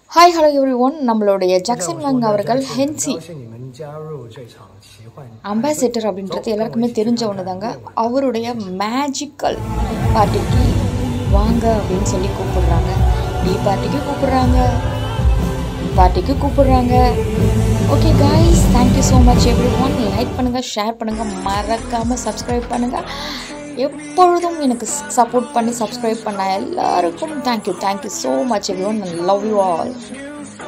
hi hello every one நம்மளுடைய 在这儿 Jackson 我 வாங் 说 அவர்கள் 在这里 hence 很高兴你们加入这场奇幻 ambassador அப்படின்றது எல்லாருக்குமே தெரிஞ்ச ஒன்று தாங்க அவருடைய மேஜிக்கல் பார்ட்டிக்கு வாங்க அப்படின்னு சொல்லி கூப்பிடுறாங்க டீ பார்ட்டிக்கு கூப்பிடுறாங்க பார்ட்டிக்கு கூப்பிடுறாங்க okay guys thank you so much everyone like பண்ணுங்கள் ஷேர் பண்ணுங்கள் மறக்காமல் சப்ஸ்கிரைப் பண்ணுங்கள் எப்பொழுதும் எனக்கு சப்போர்ட் பண்ணி சப்ஸ்கிரைப் பண்ண எல்லாருக்கும் thank you thank you so much everyone love you all